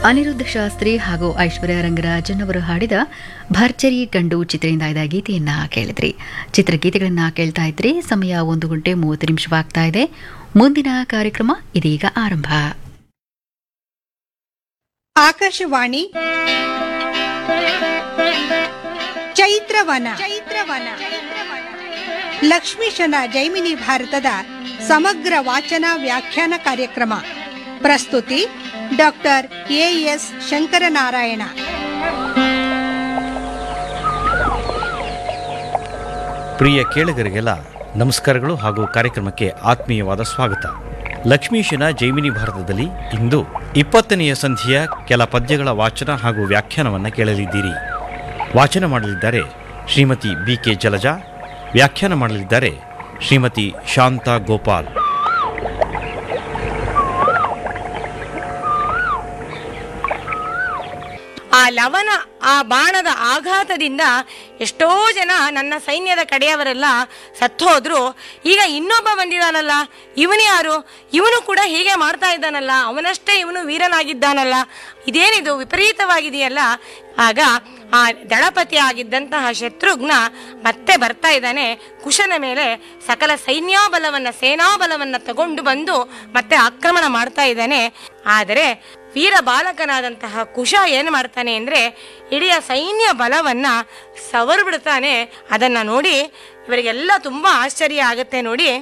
ಅನಿರುದ್ಧ ಶಾಸ್ತ್ರಿ ಹಾಗೂ ಐಶ್ವರ್ಯ ರಂಗರಾಜನ್ ಅವರು ಹಾಡಿದ ಭರ್ಜರಿ ಗಂಡು ಚಿತ್ರದಿಂದ ಇದ್ದ ಗೀತೆಯನ್ನ ಕೇಳಿದ್ರಿ ಚಿತ್ರಗೀತೆಗಳನ್ನ ಕೇಳ್ತಾ ಇದ್ರಿ ಸಮಯ ಒಂದು ಗಂಟೆ ಮೂವತ್ತು ನಿಮಿಷವಾಗ್ತಾ ಇದೆ ಮುಂದಿನ ಕಾರ್ಯಕ್ರಮ ಇದೀಗ ಆರಂಭ ಆಕಾಶವಾಣಿ ಚೈತ್ರವನ ಚೈತ್ರವನ ಲಕ್ಷ್ಮೀಶನ ಜೈಮಿನಿ ಭಾರತದ ಸಮಗ್ರ ವಾಚನ ವ್ಯಾಖ್ಯಾನ ಕಾರ್ಯಕ್ರಮ ಪ್ರಸ್ತುತಿ ಡಾಕ್ಟರ್ ಎ ಎಸ್ ಶಂಕರನಾರಾಯಣ ಪ್ರಿಯ ಕೇಳುಗರಿಗೆಲ್ಲ ನಮಸ್ಕಾರಗಳು ಹಾಗೂ ಕಾರ್ಯಕ್ರಮಕ್ಕೆ ಆತ್ಮೀಯವಾದ ಸ್ವಾಗತ ಲಕ್ಷ್ಮೀಶನ ಜೈಮಿನಿ ಭಾರತದಲ್ಲಿ ಇಂದು ಇಪ್ಪತ್ತನೆಯ ಸಂಧಿಯ ಕೆಲ ಪದ್ಯಗಳ ವಾಚನ ಹಾಗೂ ವ್ಯಾಖ್ಯಾನವನ್ನು ಕೇಳಲಿದ್ದೀರಿ ವಾಚನ ಮಾಡಲಿದ್ದಾರೆ ಶ್ರೀಮತಿ ಬಿ ಕೆ ಜಲಜಾ ವ್ಯಾಖ್ಯಾನ ಮಾಡಲಿದ್ದಾರೆ ಶ್ರೀಮತಿ ಶಾಂತಾ ಗೋಪಾಲ್ ಆ ಲವನ ಆ ಬಾಣದ ಆಘಾತದಿಂದ ಎಷ್ಟೋ ಜನ ನನ್ನ ಸೈನ್ಯದ ಕಡೆಯವರೆಲ್ಲ ಸತ್ತೋದ್ರು ಈಗ ಇನ್ನೊಬ್ಬ ಬಂದಿದಾನಲ್ಲ ಇವನು ಯಾರು ಇವನು ಕೂಡ ಹೀಗೆ ಮಾಡ್ತಾ ಇದ್ದಾನಲ್ಲ ಅವನಷ್ಟೇ ಇವನು ವೀರನಾಗಿದ್ದಾನಲ್ಲ ಇದೇನಿದು ವಿಪರೀತವಾಗಿದೆಯಲ್ಲ ಆಗ ಆ ದಳಪತಿ ಆಗಿದ್ದಂತಹ ಶತ್ರುಘ್ನ ಮತ್ತೆ ಬರ್ತಾ ಇದ್ದಾನೆ ಕುಶನ ಮೇಲೆ ಸಕಲ ಸೈನ್ಯಾಬಲವನ್ನ ಸೇನಾಬಲವನ್ನ ತಗೊಂಡು ಬಂದು ಮತ್ತೆ ಆಕ್ರಮಣ ಮಾಡ್ತಾ ಇದ್ದಾನೆ ಆದರೆ ವೀರ ಬಾಲಕನಾದಂತಹ ಕುಶ ಏನು ಮಾಡ್ತಾನೆ ಅಂದ್ರೆ ಇಡೀ ಸೈನ್ಯ ಬಲವನ್ನ ಸವರ್ ಬಿಡ್ತಾನೆ ಅದನ್ನ ನೋಡಿ ಇವರಿಗೆಲ್ಲ ತುಂಬಾ ಆಶ್ಚರ್ಯ ಆಗತ್ತೆ ನೋಡಿ